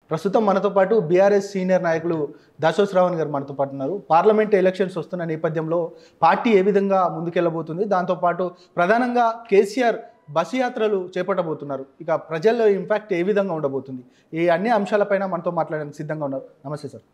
ప్రస్తుతం మనతో పాటు బీఆర్ఎస్ సీనియర్ నాయకులు దాసో శ్రావణ్ గారు మనతో పాటు ఉన్నారు పార్లమెంట్ ఎలక్షన్స్ వస్తున్న నేపథ్యంలో పార్టీ ఏ విధంగా ముందుకెళ్ళబోతుంది దాంతోపాటు ప్రధానంగా కేసీఆర్ బస్ యాత్రలు చేపట్టబోతున్నారు ఇక ప్రజల్లో ఇంపాక్ట్ ఏ విధంగా ఉండబోతుంది ఈ అన్ని అంశాలపైన మనతో మాట్లాడడానికి సిద్ధంగా ఉన్నారు నమస్తే సార్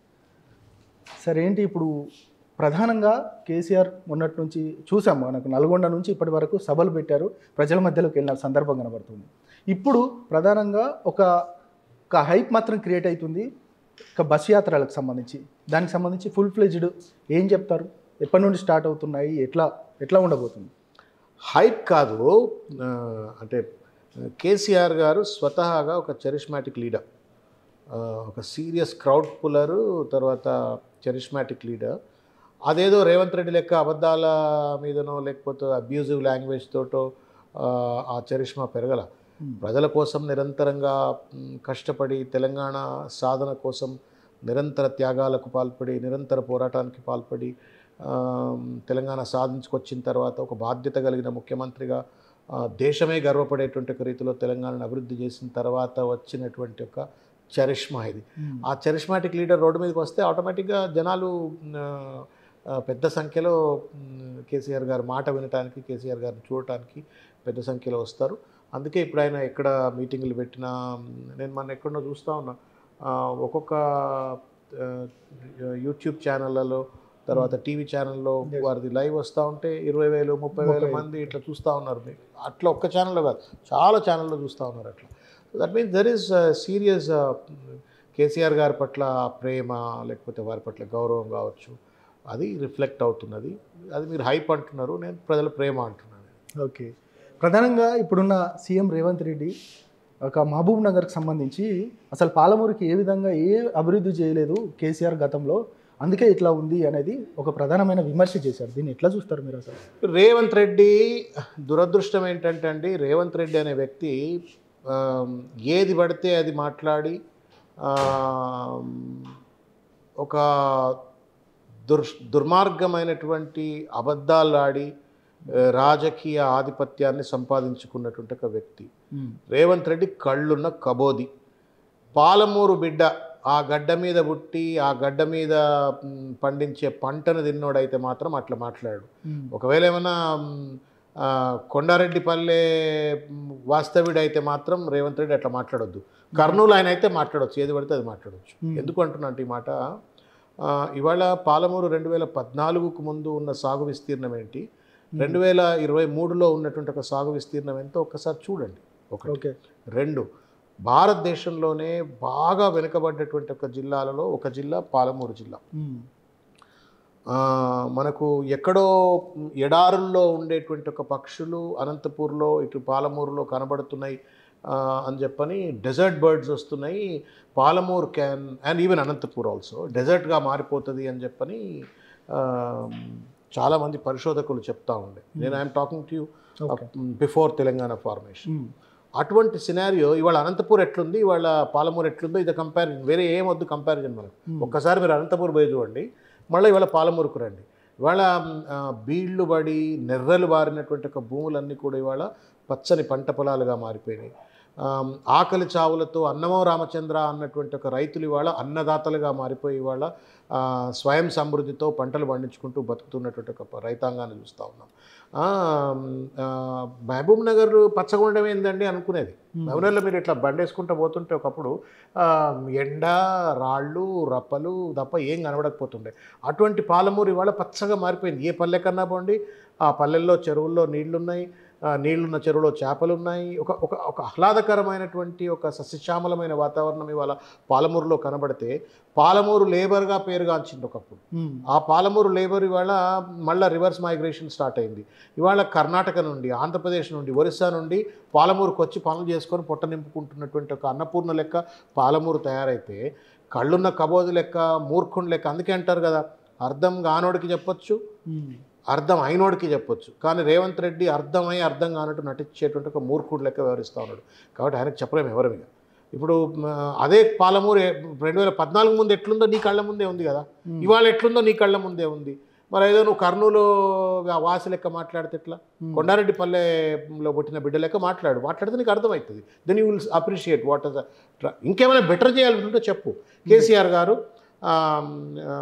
సార్ ఏంటి ఇప్పుడు ప్రధానంగా కేసీఆర్ మొన్నటి నుంచి చూసాం మనకు నల్గొండ నుంచి ఇప్పటి వరకు సభలు పెట్టారు ప్రజల మధ్యలోకి వెళ్ళిన సందర్భం కనబడుతుంది ఇప్పుడు ప్రధానంగా ఒక ఒక హైప్ మాత్రం క్రియేట్ అవుతుంది ఒక బస్ యాత్రలకు సంబంధించి దానికి సంబంధించి ఫుల్ ఫ్లెజ్డ్ ఏం చెప్తారు ఎప్పటి నుండి స్టార్ట్ అవుతున్నాయి ఎట్లా ఎట్లా ఉండబోతుంది హైప్ కాదు ఆ, అంటే కేసీఆర్ గారు స్వతహాగా ఒక చరిష్మాటిక్ లీడర్ ఆ, ఒక సీరియస్ క్రౌడ్ పుల్లరు తర్వాత చరిష్మాటిక్ లీడర్ అదేదో రేవంత్ రెడ్డి లెక్క అబద్ధాల మీదనో లేకపోతే అబ్యూజివ్ లాంగ్వేజ్ తోటో ఆ, ఆ చరిష్మా పెరగల ప్రజల కోసం నిరంతరంగా మ్, కష్టపడి తెలంగాణ సాధన కోసం నిరంతర త్యాగాలకు పాల్పడి నిరంతర పోరాటానికి పాల్పడి ఆ, తెలంగాణ సాధించుకొచ్చిన తర్వాత ఒక బాధ్యత కలిగిన ముఖ్యమంత్రిగా ఆ, దేశమే గర్వపడేటువంటి ఒక రీతిలో తెలంగాణను అభివృద్ధి చేసిన తర్వాత వచ్చినటువంటి ఒక చరిష్మా ఇది ఆ చరిష్మాటిక్ లీడర్ రోడ్డు మీదకి వస్తే ఆటోమేటిక్గా జనాలు ఆ, ఆ, పెద్ద సంఖ్యలో మ్, కేసీఆర్ గారి మాట వినటానికి కేసీఆర్ గారిని చూడటానికి పెద్ద సంఖ్యలో వస్తారు అందుకే ఇప్పుడు ఆయన ఎక్కడ మీటింగులు పెట్టినా మ్, నేను మన ఎక్కడో చూస్తూ ఉన్నా ఆ, ఒక్కొక్క ఆ, యూట్యూబ్ ఛానళ్ళలో తర్వాత టీవీ ఛానల్లో వారిది లైవ్ వస్తూ ఉంటే ఇరవై వేలు ముప్పై వేల మంది ఇట్లా చూస్తూ ఉన్నారు మీకు అట్లా ఒక్క ఛానల్లో కాదు చాలా ఛానల్లో చూస్తూ ఉన్నారు అట్లా that means there is serious KCR గారి పట్ల ప్రేమ లేకపోతే వారి పట్ల గౌరవం కావచ్చు అది రిఫ్లెక్ట్ అవుతున్నది అది మీరు హైప్ అంటున్నారు నేను ప్రజల ప్రేమ అంటున్నాను ఓకే ప్రధానంగా ఇప్పుడున్న సీఎం రేవంత్ రెడ్డి ఒక మహబూబ్ నగర్కి సంబంధించి అసలు పాలమూరుకి ఏ విధంగా ఏ అభివృద్ధి చేయలేదు కేసీఆర్ గతంలో అందుకే ఇట్లా ఉంది అనేది ఒక ప్రధానమైన విమర్శ చేశారు దీన్ని ఎట్లా చూస్తారు మీరు అసలు రేవంత్ రెడ్డి దురదృష్టం ఏంటంటే అండి రేవంత్ రెడ్డి అనే వ్యక్తి ఆ, ఏది పడితే అది మాట్లాడి ఆ, ఒక దుర్ దుర్మార్గమైనటువంటి అబద్ధాలు ఆడి ఆ, రాజకీయ ఆధిపత్యాన్ని సంపాదించుకున్నటువంటి ఒక వ్యక్తి రేవంత్ రెడ్డి కళ్ళున్న కబోది పాలమూరు బిడ్డ ఆ గడ్డ మీద పుట్టి ఆ గడ్డ మీద మ్, పండించే పంటను తిన్నోడైతే మాత్రం అట్లా మాట్లాడు ఒకవేళ ఏమైనా మ్, ఆ, కొండారెడ్డిపల్లె మ్, వాస్తవ్యుడు అయితే మాత్రం రేవంత్ రెడ్డి అట్లా మాట్లాడొద్దు కర్నూలు ఆయన అయితే మాట్లాడొచ్చు ఏది పడితే అది మాట్లాడొచ్చు Hmm. ఎందుకు అంటున్నా అంటే ఈ మాట ఆ, ఇవాళ పాలమూరు రెండు వేల పద్నాలుగుకు ముందు ఉన్న సాగు విస్తీర్ణం ఏంటి రెండు వేల ఇరవై మూడులో ఉన్నటువంటి ఒక సాగు విస్తీర్ణం ఎంతో ఒక్కసారి చూడండి ఒకటి ఓకే రెండు భారతదేశంలోనే బాగా వెనుకబడ్డటువంటి ఒక జిల్లాలలో ఒక జిల్లా పాలమూరు జిల్లా ఆ, మనకు ఎక్కడో ఎడారుల్లో ఉండేటువంటి ఒక పక్షులు అనంతపూర్లో ఇటు పాలమూరులో కనబడుతున్నాయి ఆ, అని చెప్పని డెజర్ట్ బర్డ్స్ వస్తున్నాయి Palamuru can and even Anantapur also డెజర్ట్గా మారిపోతుంది అని చెప్పని ఆ, చాలామంది పరిశోధకులు చెప్తా ఉండే నేను I'm talking to you okay before Telangana formation అటువంటి సినారియో ఇవాళ అనంతపూర్ ఎట్లుంది ఇవాళ పాలమూరు ఎట్లుందో ఇది కంపారిజన్ వేరే ఏం వద్దు కంపారిజన్ మనకు ఒక్కసారి మీరు అనంతపూర్ పోయి చూడండి మళ్ళీ ఇవాళ పాలమూరుకు రండి ఇవాళ ఆ, బీళ్లు పడి నెర్రలు బారినటువంటి ఒక భూములన్నీ కూడా ఇవాళ పచ్చని పంట పొలాలుగా మారిపోయినాయి ఆ, ఆకలి చావులతో అన్నమో రామచంద్ర అన్నటువంటి ఒక రైతులు ఇవాళ అన్నదాతలుగా మారిపోయి ఇవాళ ఆ, స్వయం సమృద్ధితో పంటలు పండించుకుంటూ బతుకుతున్నటువంటి ఒక రైతాంగాన్ని చూస్తూ ఉన్నాం ఆ, ఆ, మహబూబ్ నగర్ పచ్చగుండం ఏందండి అనుకునేది మహబూబ్ నగర్లో మీరు ఇట్లా బండేసుకుంటూ పోతుంటే ఒకప్పుడు ఆ, ఎండ రాళ్ళు రప్పలు తప్ప ఏం కనబడకపోతుండే అటువంటి పాలమూరు ఇవాళ పచ్చగా మారిపోయింది ఏ పల్లె కన్నా పోండి ఆ పల్లెల్లో చెరువుల్లో నీళ్లున్నాయి ఆ, నీళ్లున్న చెరువులో చేపలు ఉన్నాయి ఒక ఒక ఒక ఆహ్లాదకరమైనటువంటి ఒక సస్యశ్యామలమైన వాతావరణం ఇవాళ పాలమూరులో కనబడితే పాలమూరు లేబర్గా పేరుగాంచింది ఒకప్పుడు ఆ పాలమూరు లేబర్ ఇవాళ మళ్ళీ రివర్స్ మైగ్రేషన్ స్టార్ట్ అయింది ఇవాళ కర్ణాటక నుండి ఆంధ్రప్రదేశ్ నుండి ఒరిస్సా నుండి పాలమూరుకు వచ్చి పనులు చేసుకొని పొట్ట నింపుకుంటున్నటువంటి ఒక అన్నపూర్ణ లెక్క పాలమూరు తయారైతే కళ్ళున్న కబోదు లెక్క మూర్ఖుని లెక్క అందుకే అంటారు కదా అర్థం కానోడికి చెప్పొచ్చు అర్థం అయినోడికి చెప్పొచ్చు కానీ రేవంత్ రెడ్డి అర్థమై అర్థం కానట్టు నటించేటువంటి ఒక మూర్ఖుడు లెక్క వ్యవహరిస్తూ ఉన్నాడు కాబట్టి ఆయనకు చెప్పలేము ఎవరు మీద ఇప్పుడు మ, అదే పాలమూరు రెండు వేల పద్నాలుగు ముందు ఎట్లుందో నీ కళ్ళ ముందే ఉంది కదా ఇవాళ ఎట్లుందో నీ కళ్ళ ముందే ఉంది మరి ఏదో నువ్వు కర్నూలు ఆ వాసి లెక్క మాట్లాడితే ఎట్లా కొండారెడ్డి పల్లెలో పుట్టిన బిడ్డ లెక్క మాట్లాడు మాట్లాడితే నీకు అర్థమవుతుంది then you will appreciate what is ఇంకేమైనా బెటర్ చేయాలనుకుంటే చెప్పు కేసీఆర్ గారు ఆ, ఆ,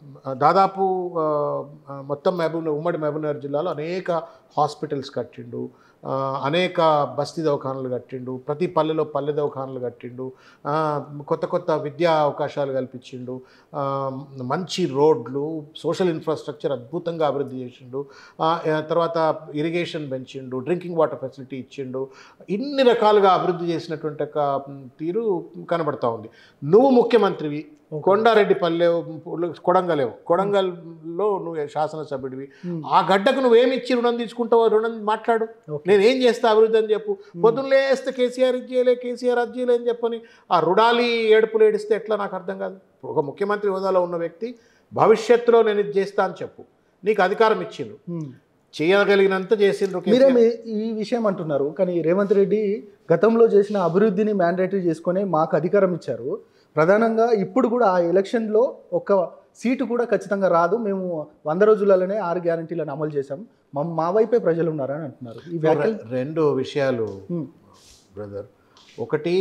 దాదాపు ఆ, ఆ, మొత్తం మహబూబ్ ఉమ్మడి మహబూబ్నగర్ జిల్లాలో అనేక హాస్పిటల్స్ కట్టిండు ఆ, అనేక బస్తీ దవాఖానలు కట్టిండు ప్రతి పల్లెలో పల్లె దవాఖానలు కట్టిండు ఆ, కొత్త కొత్త విద్యా అవకాశాలు కల్పించిండు ఆ, మంచి రోడ్లు సోషల్ ఇన్ఫ్రాస్ట్రక్చర్ అద్భుతంగా అభివృద్ధి చేసిండు ఆ, ఆ, తర్వాత ఇరిగేషన్ పెంచిండు డ్రింకింగ్ వాటర్ ఫెసిలిటీ ఇచ్చిండు ఇన్ని రకాలుగా అభివృద్ధి చేసినటువంటి ఒక మ్, తీరు కనబడతా ఉంది నువ్వు ముఖ్యమంత్రివి కొండారెడ్డి పల్లె కొడంగలేవు కొడంగల్లో నువ్వు శాసనసభ్యుడివి Hmm. ఆ గడ్డకు నువ్వేమి ఇచ్చి రుణం తీసుకుంటావో రుణం మాట్లాడు Okay. నేను ఏం చేస్తా అభివృద్ధి అని చెప్పు పొద్దున్న లేస్తే కేసీఆర్ ఇది చేయలే కేసీఆర్ అది చేయలే అని చెప్పని ఆ రుణాలి ఏడుపులు ఏడిస్తే ఎట్లా నాకు అర్థం కాదు ఒక ముఖ్యమంత్రి హోదాలో ఉన్న వ్యక్తి భవిష్యత్తులో నేను ఇది చేస్తా అని చెప్పు నీకు అధికారం ఇచ్చిండ్రు ఉమ్. చేయగలిగినంత చేసిండ్రు మీరే కేసీఆర్. మీ- ఈ విషయం అంటున్నారు కానీ రేవంత్ రెడ్డి గతంలో చేసిన అభివృద్ధిని మ్యాండేటరీ చేసుకొని మాకు అధికారం ఇచ్చారు ప్రధానంగా ఇప్పుడు కూడా ఆ ఎలక్షన్లో ఒక సీటు కూడా ఖచ్చితంగా రాదు మేము వంద రోజులలోనే ఆరు గ్యారంటీలను అమలు చేశాం మా మా వైపే ప్రజలు ఉన్నారని అంటున్నారు ఈ వ్యాఖ్యలు రె- రెండు విషయాలు ఉమ్, బ్రదర్ ఒకటి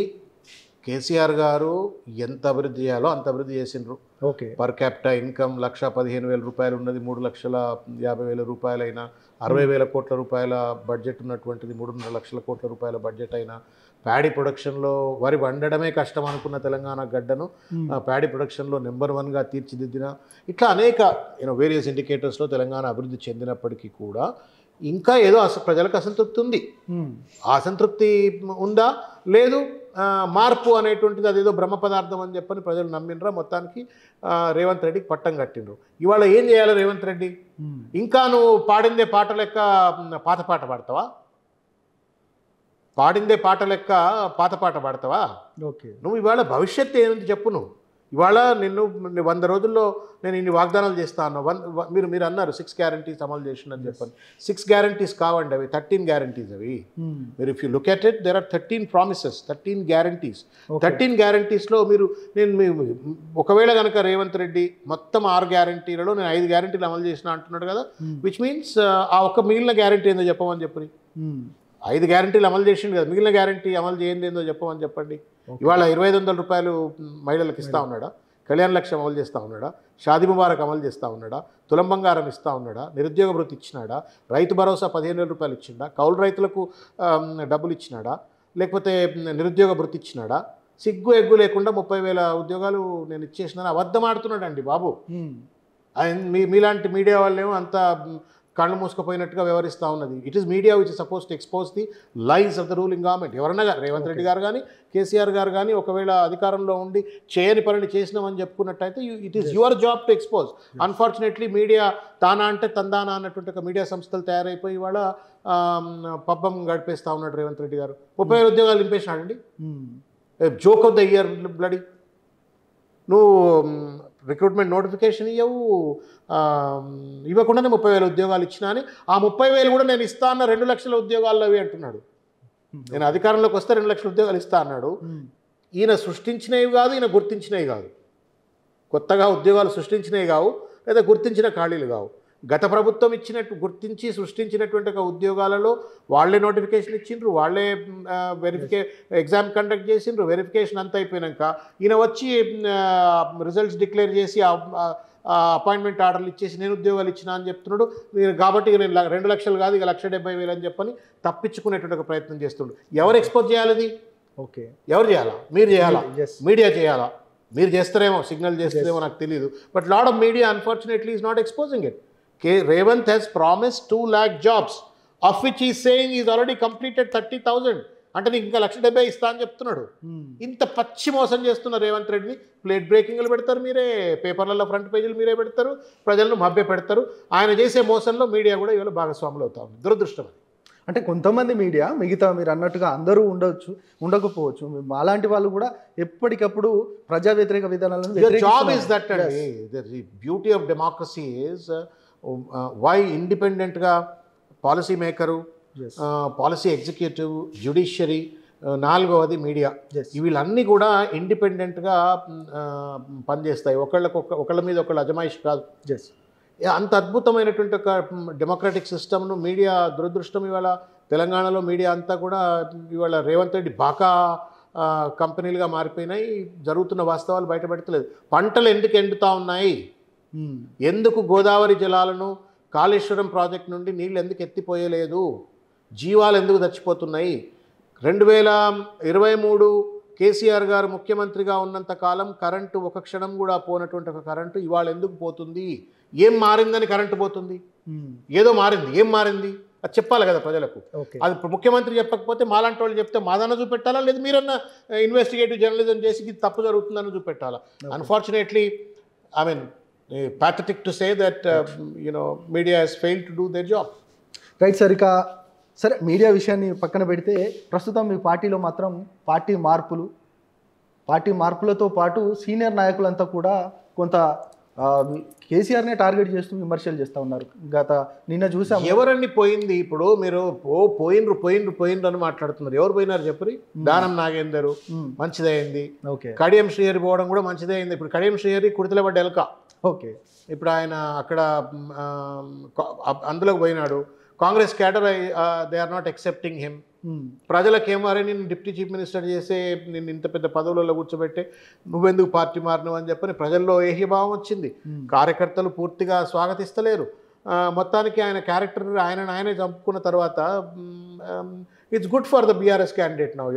కేసీఆర్ గారు ఎంత అభివృద్ధి చేయాలో అంత అభివృద్ధి చేసిండ్రు okay per capita income lakh పదిహేను వేల రూపాయలు ఉన్నది మూడు లక్షల యాభై వేల రూపాయలైనా అరవై వేల కోట్ల రూపాయల బడ్జెట్ ఉన్నటువంటిది మూడున్నర లక్షల కోట్ల రూపాయల బడ్జెట్ అయినా ప్యాడీ ప్రొడక్షన్లో వరి వండడమే కష్టం అనుకున్న తెలంగాణ గడ్డను ఉమ్, ఆ ప్యాడీ ప్రొడక్షన్లో నెంబర్ వన్గా తీర్చిదిద్దిన ఇట్లా అనేక యూనో వేరియస్ ఇండికేటర్స్లో తెలంగాణ అభివృద్ధి చెందినప్పటికీ కూడా ఇంకా ఏదో అస ప్రజలకు అసంతృప్తి ఉంది ఉమ్, ఆ అసంతృప్తి ఉందా లేదు ఆ, మార్పు అనేటువంటిది అదేదో బ్రహ్మ పదార్థం అని చెప్పని ప్రజలు నమ్మినరా మొత్తానికి ఆ, రేవంత్ రెడ్డికి పట్టం కట్టిండ్రు ఇవాళ ఏం చేయాలి రేవంత్ రెడ్డి ఉమ్, ఇంకా నువ్వు పాడిందే పాట లెక్క మ్, పాత పాట పాడతావా పాడిందే పాట లెక్క పాత పాట పాడతావా ఓకే నువ్వు ఇవాళ భవిష్యత్తు ఏముంది చెప్పు నువ్వు ఇవాళ నిన్ను ని- వంద రోజుల్లో నేను ఇన్ని వాగ్దానాలు చేస్తా అన్నా వన్ వ- మీరు మీరు అన్నారు సిక్స్ గ్యారంటీస్ అమలు చేసిందని చెప్పని సిక్స్ గ్యారంటీస్ కావండి అవి థర్టీన్ గ్యారంటీస్ అవి ఉమ్, మీరు if you look at it there are thirteen promises thirteen guarantees Okay. Thirteen గ్యారంటీస్లో మీరు నేను మీ ఒకవేళ కనుక రేవంత్ రెడ్డి మొత్తం ఆరు గ్యారంటీలలో నేను ఐదు గ్యారంటీలు అమలు చేసిన అంటున్నాడు కదా Hmm. విచ్ మీన్స్ ఆ ఒక్క మిగిలిన గ్యారంటీ ఏందో చెప్పమని చెప్పని ఉమ్, ఐదు గ్యారంటీలు అమలు చేసిండు కదా మిగిలిన గ్యారంటీ అమలు చేయండి ఏందో చెప్పమని చెప్పండి Okay. ఇవాళ ఇరవై ఐదు వందల రూపాయలు మహిళలకు ఇస్తా ఉన్నాడా కళ్యాణ లక్ష్యం అమలు చేస్తూ ఉన్నాడా షాది ముబారక్ అమలు చేస్తూ ఉన్నాడా తులం బంగారం ఇస్తా ఉన్నాడా నిరుద్యోగ భృతి ఇచ్చినాడా రైతు భరోసా పదిహేను వేల రూపాయలు ఇచ్చిండా కౌలు రైతులకు ఆమ్, డబ్బులు ఇచ్చినాడా లేకపోతే నిరుద్యోగ భృతి ఇచ్చినాడా సిగ్గు ఎగ్గు లేకుండా ముప్పై వేల ఉద్యోగాలు నేను ఇచ్చేసినాను అబద్ధం ఆడుతున్నాడండి బాబు ఉమ్, ఆయన మీ మీలాంటి మీడియా వాళ్ళేమో అంత మ్, కళ్ళు మూసుకుపోయినట్టుగా వ్యవహరిస్తూ ఉన్నది it is media which is suppose to expose the lines of the ruling government ఎవరన్నా గా- రేవంత్ రెడ్డి గారు కానీ కేసీఆర్ గారు కానీ ఒకవేళ అధికారంలో ఉండి చేయని పనిని చేసినామని చెప్పుకున్నట్టయితే it is your job to expose unfortunately media తానా అంటే తందానా అన్నటువంటి ఒక మీడియా సంస్థలు తయారైపోయి ఇవాళ ఆమ్, పబ్బం గడిపేస్తా ఉన్నాడు రేవంత్ రెడ్డి గారు ముప్పై వేల ఉద్యోగాలు నింపేసినాడండి um, joke of the year bloody నువ్వు రిక్రూట్మెంట్ నోటిఫికేషన్ ఇవ్వవు ఆ, ఇవ్వకుండానే ముప్పై వేల ఉద్యోగాలు ఇచ్చినా అని ఆ ముప్పై వేలు కూడా నేను ఇస్తా అన్న రెండు లక్షల ఉద్యోగాలు అవి అంటున్నాడు నేను అధికారంలోకి వస్తే రెండు లక్షల ఉద్యోగాలు ఇస్తా అన్నాడు ఉమ్, ఈయన సృష్టించినవి కాదు ఈయన గుర్తించినవి కాదు కొత్తగా ఉద్యోగాలు సృష్టించినవి కావు లేదా గుర్తించిన ఖాళీలు కావు గత ప్రభుత్వం ఇచ్చినట్టు గుర్తించి సృష్టించినటువంటి ఒక ఉద్యోగాలలో వాళ్ళే నోటిఫికేషన్ ఇచ్చిండ్రు వాళ్ళే వెరిఫికే ఎగ్జామ్ కండక్ట్ చేసిండ్రు వెరిఫికేషన్ అంతా అయిపోయినాక ఈయన వచ్చి రిజల్ట్స్ డిక్లేర్ చేసి అపాయింట్మెంట్ ఆర్డర్లు ఇచ్చేసి నేను ఉద్యోగాలు ఇచ్చిన అని చెప్తున్నాడు నేను కాబట్టి ఇక నేను ల- రెండు లక్షలు కాదు ఇక లక్ష డెబ్బై వేలు అని చెప్పని తప్పించుకునేటువంటి ఒక ప్రయత్నం చేస్తుండు ఎవరు ఎక్స్పోజ్ చేయాలి అది ఓకే ఎవరు చేయాలా మీరు చేయాలా ఎస్ మీడియా చేయాలా మీరు చేస్తారేమో సిగ్నల్ చేస్తారేమో నాకు తెలియదు but lot of media unfortunately is not exposing it K Revanth has promise two lakh jobs of which he saying is already completed thirty thousand అంటే నీకు ఇంకా లక్ష డెబ్బై ఇస్తా అని చెప్తున్నాడు ఇంత పచ్చి మోసం చేస్తున్న రేవంత్ రెడ్డిని ప్లేట్ బ్రేకింగ్లు పెడతారు మీరే పేపర్లలో ఫ్రంట్ పేజీలు మీరే పెడతారు ప్రజలను మభ్య పెడతారు ఆయన చేసే మోసంలో మీడియా కూడా ఇవాళ భాగస్వాములు అవుతా ఉంది దురదృష్టం అది. అంటే కొంతమంది మీడియా మిగతా మీరు అన్నట్టుగా అందరూ ఉండొచ్చు ఉండకపోవచ్చు అలాంటి వాళ్ళు కూడా ఎప్పటికప్పుడు ప్రజా వ్యతిరేక విధానాలను Your job వ్యతిరేకిస్తున్నారు. is that అండి the beauty of democracy is uh, uh, why ఇండిపెండెంట్గా policy maker Yes. Policy executive judiciary నాలుగవది మీడియా Yes. వీళ్ళన్నీ కూడా ఇండిపెండెంట్గా పనిచేస్తాయి ఒకళ్ళకు ఒక- ఒకళ్ళ మీద ఒకళ్ళ అజమాయిష్ కాదు Yes. ఏ- అంత అద్భుతమైనటువంటి ఒక డెమోక్రటిక్ సిస్టమ్ను మీడియా దురదృష్టం ఇవాళ తెలంగాణలో మీడియా అంతా కూడా ఇవాళ రేవంత్ రెడ్డి బాకా ఆ, కంపెనీలుగా మారిపోయినాయి జరుగుతున్న వాస్తవాలు బయటపెడతలేదు పంటలు ఎందుకు ఎండుతా ఉన్నాయి ఉమ్, ఎందుకు గోదావరి జలాలను కాళేశ్వరం ప్రాజెక్ట్ నుండి నీళ్ళు ఎందుకు ఎత్తిపోయలేదు జీవాలు ఎందుకు చచ్చిపోతున్నాయి రెండు వేల ఇరవై మూడు కేసీఆర్ గారు ముఖ్యమంత్రిగా ఉన్నంత కాలం కరెంటు ఒక క్షణం కూడా పోనటువంటి ఒక కరెంటు ఇవాళ ఎందుకు పోతుంది ఏం మారిందని కరెంటు పోతుంది ఉమ్, ఏదో మారింది ఏం మారింది అది చెప్పాలి కదా ప్రజలకు ఓకే అది ఇప్పుడు ముఖ్యమంత్రి చెప్పకపోతే మాలాంటి వాళ్ళు చెప్తే మాదన్న చూపెట్టాలా లేదా మీరన్నా ఇన్వెస్టిగేటివ్ జర్నలిజం చేసి ఇది తప్పు జరుగుతుందని చూపెట్టాలా unfortunately I mean pathetic to say that you know media has fail to do their job right sir ఇక సరే మీడియా విషయాన్ని పక్కన పెడితే ప్రస్తుతం మీ పార్టీలో మాత్రం పార్టీ మార్పులు పార్టీ మార్పులతో పాటు సీనియర్ నాయకులంతా కూడా కొంత ఆ, కేసీఆర్నే టార్గెట్ చేస్తూ విమర్శలు చేస్తూ ఉన్నారు గత నిన్న చూసాం ఎవరన్నీ పోయింది ఇప్పుడు మీరు ఓ పోయినరు పోయినరు పోయినరు అని మాట్లాడుతున్నారు ఎవరు పోయినారు చెప్పరి దానం నాగేందరు ఉమ్, మంచిదైంది ఓకే కడియం శ్రీహరి పోవడం కూడా మంచిదే అయింది ఇప్పుడు కడియం శ్రీహరి కుడితలబడ్డ ఎలక ఓకే ఇప్పుడు ఆయన అక్కడ మ్, ఆ, కా- అందులోకి పోయినాడు Congress cadre they are not excepting him um, ప్రజలకేమో అరే నేను డిప్యూటీ చీఫ్ మినిస్టర్ చేసే నేను ఇంత పెద్ద పదవులలో కూర్చోబెట్టే నువ్వెందుకు పార్టీ మారినవు అని చెప్పని ప్రజల్లో ఏహ్యభావం వచ్చింది ఉమ్, కార్యకర్తలు పూర్తిగా స్వాగతిస్తలేరు ఆ, మొత్తానికి ఆయన క్యారెక్టర్ ఆయన ఆయనే చంపుకున్న తర్వాత it's good for the BRS candidate now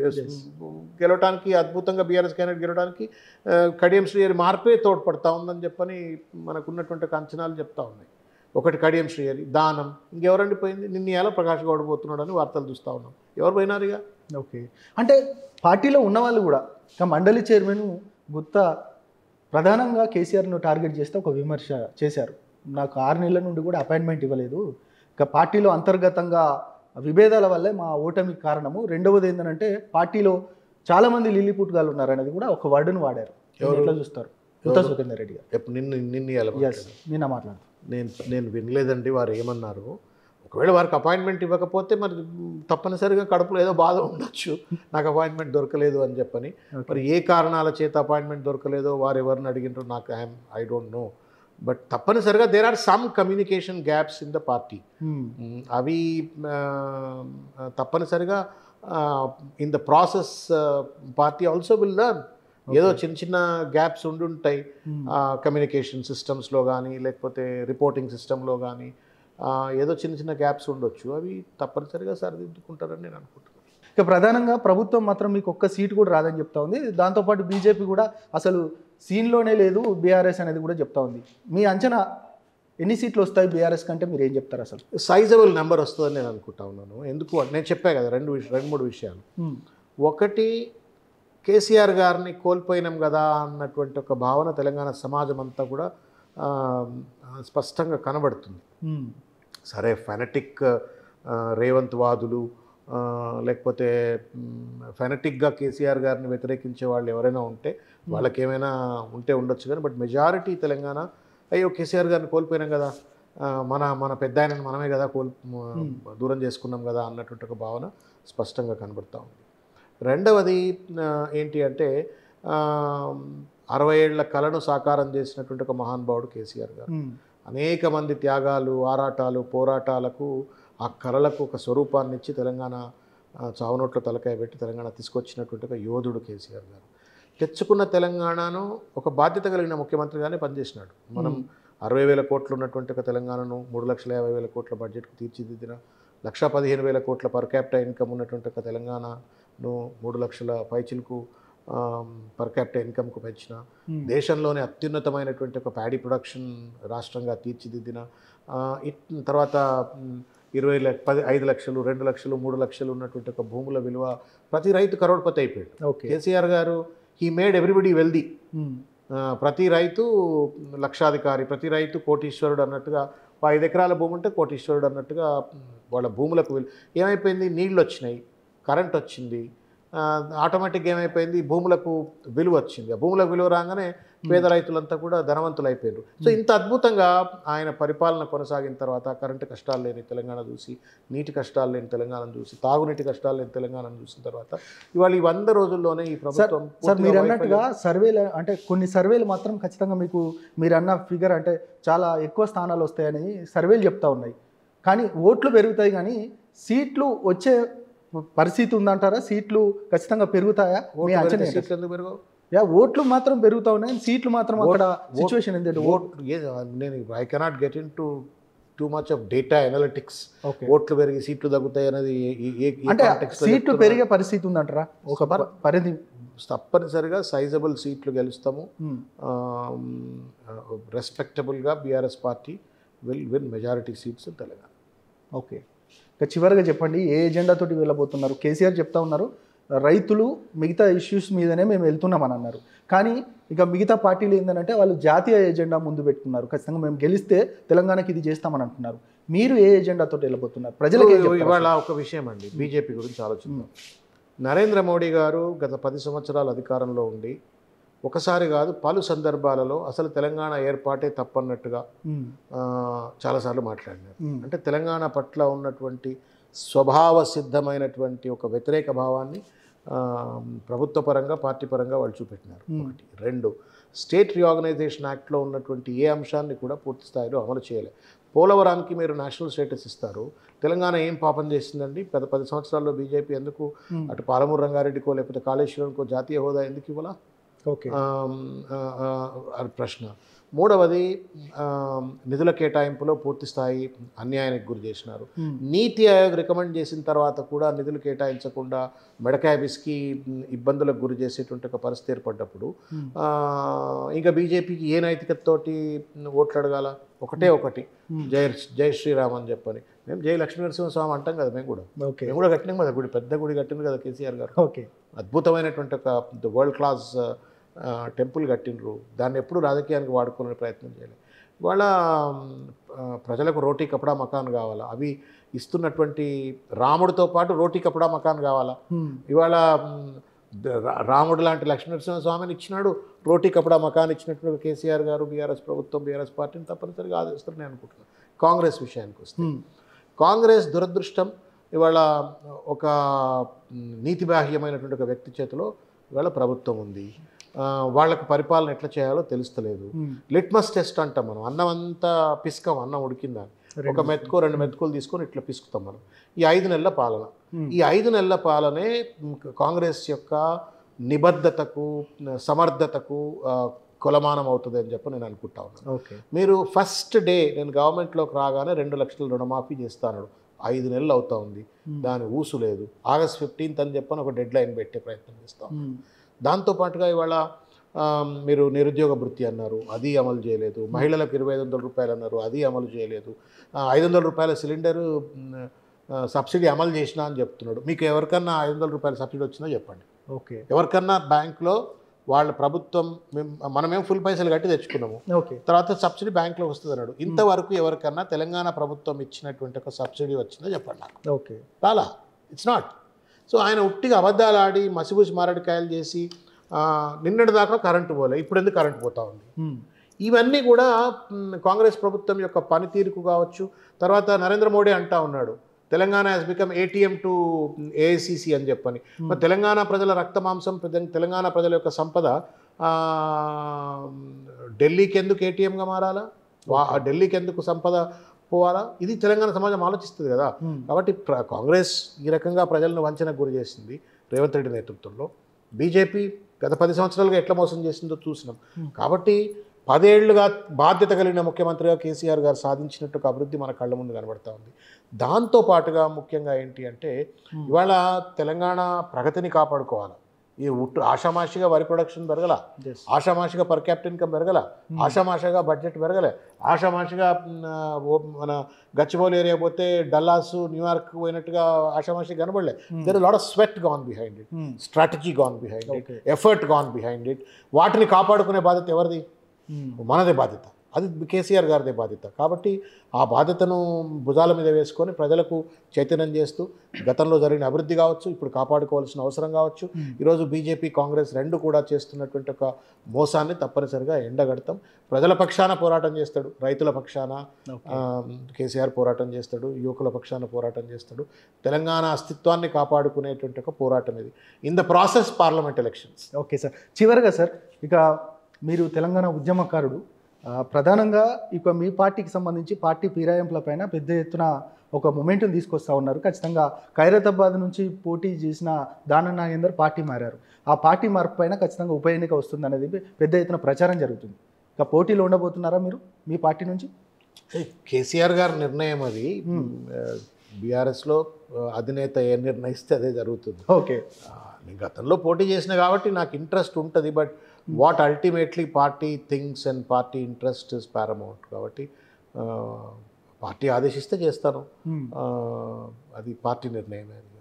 గెలవడానికి అద్భుతంగా బీఆర్ఎస్ క్యాండిడేట్ గెలవడానికి ఆ, కడియం శ్రీహరి మార్పే తోడ్పడతా ఉందని చెప్పని మనకున్నటువంటి ఒక అంచనాలు చెప్తా ఉన్నాయి ఒకటి కడియం శ్రీహరి దానం ఇంకెవరండి పోయింది నిన్న ఎలా ప్రకాష్ గౌడ్ పోతున్నాడు అని వార్తలు చూస్తూ ఉన్నాం ఎవరు పోయినారు ఇక ఓకే అంటే పార్టీలో ఉన్న వాళ్ళు కూడా ఇక మండలి చైర్మన్ గుత్త ప్రధానంగా కేసీఆర్ను టార్గెట్ చేస్తే ఒక విమర్శ చేశారు నాకు ఆరు నెలల నుండి కూడా అపాయింట్మెంట్ ఇవ్వలేదు ఇక పార్టీలో అంతర్గతంగా విభేదాల వల్లే మా ఓటమికి కారణము రెండవది ఏంటంటే పార్టీలో చాలామంది లిల్లిపుట్టుగాలు ఉన్నారనేది కూడా ఒక వర్డ్ను వాడారు ఎవరు? ఎట్లా చూస్తారు ఉత్త సుఖేందర్ రెడ్డి గారు ఎప్పుడు నిన్ను నిన్న ఎలా ఎస్ నిన్న మాట్లాడు నేను నేను వినలేదండి వారు ఏమన్నారు ఒకవేళ వారికి అపాయింట్మెంట్ ఇవ్వకపోతే మరి తప్పనిసరిగా కడుపులో ఏదో బాధ ఉండొచ్చు నాకు అపాయింట్మెంట్ దొరకలేదు అని చెప్పని మరి ఏ కారణాల చేత అపాయింట్మెంట్ దొరకలేదో వారు ఎవరిని అడిగినారో నాకు I'm I don't know but తప్పనిసరిగా there are some communication gaps in the party అవి ఆ, తప్పనిసరిగా in the process party also will learn ఏదో చిన్న చిన్న గ్యాప్స్ ఉండుంటాయి కమ్యూనికేషన్ సిస్టమ్స్లో కానీ లేకపోతే రిపోర్టింగ్ సిస్టంలో కానీ ఏదో చిన్న చిన్న గ్యాప్స్ ఉండొచ్చు అవి తప్పనిసరిగా సరిదిద్దుకుంటారని నేను అనుకుంటున్నాను ఇక ప్రధానంగా ప్రభుత్వం మాత్రం మీకు ఒక్క సీటు కూడా రాదని చెప్తా ఉంది దాంతోపాటు బీజేపీ కూడా అసలు సీన్లోనే లేదు బీఆర్ఎస్ అనేది కూడా చెప్తా ఉంది మీ అంచనా ఎన్ని సీట్లు వస్తాయి బీఆర్ఎస్ కంటే మీరు ఏం చెప్తారు అసలు సైజబుల్ నెంబర్ వస్తుందని నేను అనుకుంటా ఉన్నాను ఎందుకు అంటే నేను చెప్పా కదా రెండు విష- రెండు మూడు విషయాలు ఒకటి కేసీఆర్ గారిని కోల్పోయినాం కదా అన్నటువంటి ఒక భావన తెలంగాణ సమాజం అంతా కూడా ఆ, స్పష్టంగా కనబడుతుంది సరే ఫెనటిక్ రేవంత్ వాదులు ఆ, లేకపోతే ఫెనటిక్గా కేసీఆర్ గారిని వ్యతిరేకించే వాళ్ళు ఎవరైనా ఉంటే వాళ్ళకి ఏమైనా ఉంటే ఉండొచ్చు కానీ బట్ మెజారిటీ తెలంగాణ అయ్యో కేసీఆర్ గారిని కోల్పోయినాం కదా ఆ, మన మన పెద్ద ఆయనను మనమే కదా కోల్ దూరం చేసుకున్నాం కదా అన్నటువంటి ఒక భావన స్పష్టంగా కనబడుతూ ఉంది రెండవది ఆ, ఏంటి అంటే ఆ, అరవై ఏళ్ల కళను సాకారం చేసినటువంటి ఒక మహానుభావుడు కేసీఆర్ గారు అనేక మంది త్యాగాలు ఆరాటాలు పోరాటాలకు ఆ కళలకు ఒక స్వరూపాన్ని ఇచ్చి తెలంగాణ ఆ, చావునోట్ల తలకాయ పెట్టి తెలంగాణ తీసుకొచ్చినటువంటి ఒక యోధుడు కేసీఆర్ గారు తెచ్చుకున్న తెలంగాణను ఒక బాధ్యత కలిగిన ముఖ్యమంత్రిగానే పనిచేసినాడు మనం అరవై వేల కోట్లు ఉన్నటువంటి ఒక తెలంగాణను మూడు లక్షల యాభై వేల కోట్ల బడ్జెట్కు తీర్చిదిద్దిన లక్ష పదిహేను వేల కోట్ల పర్ క్యాపిటల్ ఇన్కమ్ ఉన్నటువంటి ఒక తెలంగాణను మూడు లక్షల పైచిలకు పర్ క్యాపిటల్ ఇన్కమ్కు పెంచిన దేశంలోనే అత్యున్నతమైనటువంటి ఒక ప్యాడీ ప్రొడక్షన్ రాష్ట్రంగా తీర్చిదిద్దిన ఆ, ఇట్ తర్వాత మ్, ఇరవై లక్ష పది ఐదు లక్షలు రెండు లక్షలు మూడు లక్షలు ఉన్నటువంటి ఒక భూముల విలువ ప్రతి రైతు కరోడ్పతి అయిపోయాడు ఓకే కేసీఆర్ గారు హీ మేడ్ ఎవ్రీబడి వెల్దీ ప్రతి రైతు లక్షాధికారి ప్రతి రైతు కోటీశ్వరుడు అన్నట్టుగా ఓ ఐదు ఎకరాల భూమి ఉంటే కోటీశ్వరుడు అన్నట్టుగా మ్, వాళ్ళ భూములకు విలు ఏమైపోయింది నీళ్ళు వచ్చినాయి కరెంట్ వచ్చింది ఆ, ఆటోమేటిక్గా ఏమైపోయింది భూములకు విలువ వచ్చింది ఆ భూములకు విలువ రాగానే పేద రైతులంతా కూడా ధనవంతులు అయిపోయారు సో ఇంత అద్భుతంగా ఆయన పరిపాలన కొనసాగిన తర్వాత కరెంటు కష్టాలు లేని తెలంగాణ చూసి నీటి కష్టాలు లేని తెలంగాణను చూసి తాగునీటి కష్టాలు లేని తెలంగాణను చూసిన తర్వాత ఇవాళ ఈ వంద రోజుల్లోనే ఈ ప్రభుత్వం సార్ పూర్తిగా మీరు వైఫల్యం- అన్నట్టుగా సర్వేలు అంటే కొన్ని సర్వేలు మాత్రం ఖచ్చితంగా మీకు మీరు అన్న ఫిగర్ అంటే చాలా ఎక్కువ స్థానాలు వస్తాయని సర్వేలు చెప్తా ఉన్నాయి కానీ ఓట్లు పెరుగుతాయి కానీ సీట్లు వచ్చే పరిస్థితి ఉందంటారా సీట్లు ఖచ్చితంగా పెరుగుతాయా మీ ఓట్లు అంచనా పెరిగితే ఏంటి? సీట్లు ఎందుకు పెరగవు? యా ఓట్లు మాత్రం పెరుగుతా ఉన్నాయి సీట్లు మాత్రం అక్కడ ఓట్- సిచ్యువేషన్ ఏంటంటే ఓట్ ఏ- నేను I cannot get in to too much of data analytics okay ఓట్లు పెరిగి సీట్లు తగ్గుతాయి అనేది ఏ- ఏ- ఏ- ఏ అంటే context లో సీట్లు చెప్తున్నారు? పెరిగే పరిస్థితి ఉందంటారా ఒక ప- పరిధి తప్పనిసరిగా సైజబుల్ సీట్లు గెలుస్తాము ఉమ్, రెస్పెక్టబుల్గా BRS party will win majority seats in Telangana okay ఇక చివరిగా చెప్పండి ఏ ఎజెండా తోటి వెళ్ళబోతున్నారు కేసీఆర్ చెప్తా ఉన్నారు రైతులు మిగతా ఇష్యూస్ మీదనే మేము వెళ్తున్నామని అన్నారు కానీ ఇక మిగతా పార్టీలు ఏంటంటే వాళ్ళు జాతీయ ఎజెండా ముందు పెట్టుకున్నారు ఖచ్చితంగా మేము గెలిస్తే తెలంగాణకి ఇది చేస్తామని అంటున్నారు మీరు ఏ ఎజెండా తోటి వెళ్ళబోతున్నారు ప్రజలకు ఏం చెప్తారు ఇవాళ ఒక విషయం అండి బీజేపీ గురించి ఆలోచిద్దాం నరేంద్ర మోడీ గారు గత పది సంవత్సరాలు అధికారంలో ఉండి ఒకసారి కాదు పలు సందర్భాలలో అసలు తెలంగాణ ఏర్పాటే తప్పన్నట్టుగా ఉమ్, ఆ, చాలాసార్లు మాట్లాడినారు ఉమ్, అంటే తెలంగాణ పట్ల ఉన్నటువంటి స్వభావ సిద్ధమైనటువంటి ఒక వ్యతిరేక భావాన్ని ఆ, ప్రభుత్వ పరంగా పార్టీ పరంగా వాళ్ళు చూపెట్టినారు ఒకటి రెండు స్టేట్ రీఆర్గనైజేషన్ యాక్ట్లో ఉన్నటువంటి ఏ అంశాన్ని కూడా పూర్తి స్థాయిలో అమలు చేయలే పోలవరానికి మీరు నేషనల్ స్టేటస్ ఇస్తారు తెలంగాణ ఏం పాపం చేసిందండి గత పది సంవత్సరాల్లో బీజేపీ ఎందుకు Hmm. అటు పాలమూరు రంగారెడ్డికో లేకపోతే కాళేశ్వరంకో జాతీయ హోదా ఎందుకు ఇవ్వాలా ఓకే ఆమ్, ఆ, ఆ, అది ప్రశ్న మూడవది ఆమ్, నిధుల కేటాయింపులో పూర్తి స్థాయి అన్యాయానికి గురి చేసినారు ఉమ్, నీతి ఆయోగ్ రికమెండ్ చేసిన తర్వాత కూడా నిధులు కేటాయించకుండా మెడకాయ బిస్కి ఇబ్బందులకు గురి చేసేటువంటి ఒక పరిస్థితి ఏర్పడ్డప్పుడు ఉమ్, ఆ, ఇంకా బీజేపీకి ఏ నైతికతతోటి ఓట్లు అడగాల ఒకటే ఒకటి Hmm. జై జై శ్రీరామ్ అని చెప్పని మేము జై లక్ష్మీ నరసింహ స్వామి అంటాం కదా మేము కూడా ఓకే మేము కూడా కట్టినాం కదా గుడి పెద్ద గుడి కట్టింది కదా కేసీఆర్ గారు ఓకే అద్భుతమైనటువంటి ఒక వరల్డ్ క్లాస్ టెంపుల్ కట్టినరు దాన్ని ఎప్పుడు రాజకీయానికి వాడుకునే ప్రయత్నం చేయలేదు ఇవాళ ఆ, ప్రజలకు రోటీ కపడా మకాన్ కావాలా అవి ఇస్తున్నటువంటి రాముడితో పాటు రోటీ కపడా మకాన్ కావాలా ఉమ్, ఇవాళ మ్, ద- రా- రాముడు లాంటి లక్ష్మీనరసింహ స్వామిని ఇచ్చినాడు రోటీ కపడా మకాన్ ఇచ్చినట్టు కేసీఆర్ గారు బీఆర్ఎస్ ప్రభుత్వం బీఆర్ఎస్ పార్టీని తప్పనిసరిగా ఆదరిస్తారని నేను అనుకుంటున్నాను కాంగ్రెస్ విషయానికి వస్తే ఉమ్, కాంగ్రెస్ దురదృష్టం ఇవాళ ఒక మ్, నీతిబాహ్యమైనటువంటి ఒక వ్యక్తి చేతిలో ఇవాళ ప్రభుత్వం ఉంది ఆ, వాళ్ళకు పరిపాలన ఎట్లా చేయాలో తెలుస్తలేదు ఉమ్, లిట్మస్ టెస్ట్ అంటాం మనం అన్నం అంతా పిసుకం అన్నం ఉడికిందా ఒక మెతుకు రెండు మెతుకులు తీసుకొని ఇట్లా పిసుకుతాం మనం ఈ ఐదు నెలల పాలన ఉమ్, ఈ ఐదు నెలల పాలనే మ్, కాంగ్రెస్ యొక్క నిబద్ధతకు సమర్థతకు ఆ, కొలమానం అవుతుంది అని చెప్పి నేను అనుకుంటా ఉన్నాను ఓకే మీరు ఫస్ట్ డే నేను గవర్నమెంట్లోకి రాగానే రెండు లక్షల రుణమాఫీ చేస్తాను ఐదు నెలలు అవుతా ఉంది Hmm. దాని ఊసు లేదు ఆగస్ట్ ఫిఫ్టీన్త్ అని చెప్పని ఒక డెడ్ లైన్ పెట్టే ప్రయత్నం చేస్తాం ఉమ్, దాంతోపాటుగా ఇవాళ ఆ, మీరు నిరుద్యోగ భృతి అన్నారు అది అమలు చేయలేదు మహిళలకు ఇరవై ఐదు వందల రూపాయలు అన్నారు అది అమలు చేయలేదు ఆ, ఐదు వందల రూపాయల సిలిండరు మ్, ఆ, సబ్సిడీ అమలు చేసినా అని చెప్తున్నాడు మీకు ఎవరికన్నా ఐదు వందల రూపాయల సబ్సిడీ వచ్చిందో చెప్పండి ఓకే ఎవరికన్నా బ్యాంక్లో వాళ్ళ ప్రభుత్వం మేము మనమేం ఫుల్ పైసలు కట్టి తెచ్చుకున్నాము ఓకే తర్వాత సబ్సిడీ బ్యాంక్లో వస్తుంది అన్నాడు ఇంతవరకు ఎవరికన్నా తెలంగాణ ప్రభుత్వం ఇచ్చినటువంటి ఒక సబ్సిడీ వచ్చిందో చెప్పండి నాకు ఓకే రాలా ఇట్స్ నాట్ సో ఆయన ఉట్టిగా అబద్ధాలు ఆడి మసిబూసి మారడికాయలు చేసి ఆ, నిన్నటి దాకా కరెంటు పోలే ఇప్పుడు ఎందుకు కరెంటు పోతా ఉంది ఉమ్, ఇవన్నీ కూడా మ్, కాంగ్రెస్ ప్రభుత్వం యొక్క పనితీరుకు కావచ్చు తర్వాత నరేంద్ర మోడీ అంటా ఉన్నాడు Telangana has become ATM to AICC అని చెప్పని మరి తెలంగాణ ప్రజల రక్త మాంసం ప్రజ- తెలంగాణ ప్రజల యొక్క సంపద ఆ, ఢిల్లీకి ఎందుకు ఏటీఎంగా మారాలా వా- ఆ ఢిల్లీకి ఎందుకు సంపద పోవాలా ఇది తెలంగాణ సమాజం ఆలోచిస్తుంది కదా ఉమ్, కాబట్టి ప్ర కాంగ్రెస్ ఈ రకంగా ప్రజలను వంచనకు గురి చేసింది రేవంత్ రెడ్డి నేతృత్వంలో బీజేపీ గత పది సంవత్సరాలుగా ఎట్లా మోసం చేసిందో చూసినాం Hmm. కాబట్టి పదేళ్లుగా బాధ్యత కలిగిన ముఖ్యమంత్రిగా కేసీఆర్ గారు సాధించినట్టు ఒక అభివృద్ధి మన కళ్ళ ముందు కనబడతా ఉంది దాంతో పాటుగా ముఖ్యంగా ఏంటి అంటే Hmm. ఇవాళ తెలంగాణ ప్రగతిని కాపాడుకోవాలి ఈ ఉట్టు ఆషామాషిగా వరి ప్రొడక్షన్ పెరగల yes. ఆషామాషిగా పర్ క్యాపిటల్ ఇన్కమ్ పెరగల ఆషామాషిగా బడ్జెట్ పెరగలే ఆషామాషిగా మ్, ఆ, ఓ- మన గచ్చిబౌలి ఏరియా పోతే డల్లాస్ న్యూయార్క్ పోయినట్టుగా ఆషామాషి కనబడలే there lot of sweat gone behind it um, strategy gone behind it Okay. Effort gone behind it వాటిని కాపాడుకునే బాధ్యత ఎవరిది ఉమ్, మనదే బాధ్యత అది కేసీఆర్ గారిదే బాధ్యత కాబట్టి ఆ బాధ్యతను భుజాల మీద వేసుకొని ప్రజలకు చైతన్యం చేస్తూ గతంలో జరిగిన అభివృద్ధి కావచ్చు ఇప్పుడు కాపాడుకోవాల్సిన అవసరం కావచ్చు ఈరోజు బీజేపీ కాంగ్రెస్ రెండు కూడా చేస్తున్నటువంటి ఒక మోసాన్ని తప్పనిసరిగా ఎండగడతాం ప్రజల పక్షాన పోరాటం చేస్తాడు రైతుల పక్షాన ఆ, కేసీఆర్ పోరాటం చేస్తాడు యువకుల పక్షాన పోరాటం చేస్తాడు తెలంగాణ అస్తిత్వాన్ని కాపాడుకునేటువంటి ఒక పోరాటం ఇది in the process parliament elections okay sir చివరిగా సార్ ఇక మీరు తెలంగాణ ఉద్యమకారుడు ఆ, ప్రధానంగా ఇక మీ పార్టీకి సంబంధించి పార్టీ ఫిరాయింపుల పైన పెద్ద ఎత్తున ఒక మొమెంటం తీసుకొస్తా ఉన్నారు ఖచ్చితంగా ఖైరతాబాద్ నుంచి పోటీ చేసిన దాన నాగేందర్ పార్టీ మారారు ఆ పార్టీ మార్పు పైన ఖచ్చితంగా ఉప ఎన్నిక వస్తుంది అనేది పెద్ద ఎత్తున ప్రచారం జరుగుతుంది ఇక పోటీలో ఉండబోతున్నారా మీరు మీ పార్టీ నుంచి కేసీఆర్ గారి నిర్ణయం అది బీఆర్ఎస్లో అధినేత ఏ నిర్ణయిస్తే అదే జరుగుతుంది ఓకే ఆ, నేను గతంలో పోటీ చేసిన కాబట్టి నాకు ఇంట్రెస్ట్ ఉంటుంది but what ultimately party things and party interest is paramount కాబట్టి ఆ, పార్టీ ఆదేశిస్తే చేస్తాను Hmm. ఆ, అది పార్టీ నిర్ణయమే అది